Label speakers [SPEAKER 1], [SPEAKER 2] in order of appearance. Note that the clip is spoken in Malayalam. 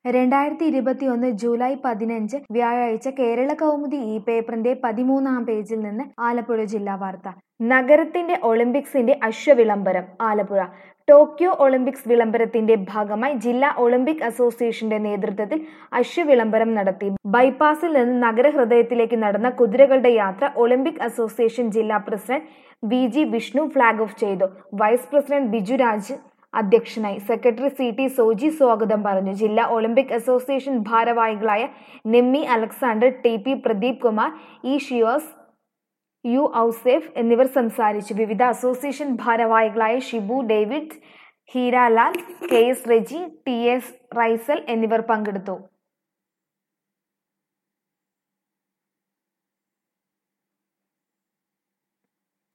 [SPEAKER 1] രണ്ടായിരത്തി ഇരുപത്തിയൊന്ന് ജൂലൈ പതിനഞ്ച് വ്യാഴാഴ്ച കേരള കൗമുദി ഈ പേപ്പറിന്റെ പതിമൂന്നാം പേജിൽ നിന്ന് ആലപ്പുഴ ജില്ലാ വാർത്ത നഗരത്തിന്റെ ഒളിമ്പിക്സിന്റെ അശ്വവിളംബരം ആലപ്പുഴ ടോക്കിയോ ഒളിമ്പിക്സ് വിളംബരത്തിന്റെ ഭാഗമായി ജില്ലാ ഒളിമ്പിക് അസോസിയേഷന്റെ നേതൃത്വത്തിൽ അശ്വവിളംബരം നടത്തി ബൈപ്പാസിൽ നിന്ന് നഗരഹൃദയത്തിലേക്ക് നടന്ന കുതിരകളുടെ യാത്ര ഒളിമ്പിക് അസോസിയേഷൻ ജില്ലാ president V G Vishnu flag off ചെയ്തു വൈസ് പ്രസിഡന്റ് ബിജു രാജ് അധ്യക്ഷനായി സെക്രട്ടറി സി ടി സോജി സ്വാഗതം പറഞ്ഞു ജില്ലാ ഒളിമ്പിക് അസോസിയേഷൻ ഭാരവാഹികളായ Nimmi Alexander T P Pradeep Kumar E Shiyos U Ouseph എന്നിവർ സംസാരിച്ചു വിവിധ അസോസിയേഷൻ ഭാരവാഹികളായ Shibu David Hiralal K S Reji T S Raisal എന്നിവർ പങ്കെടുത്തു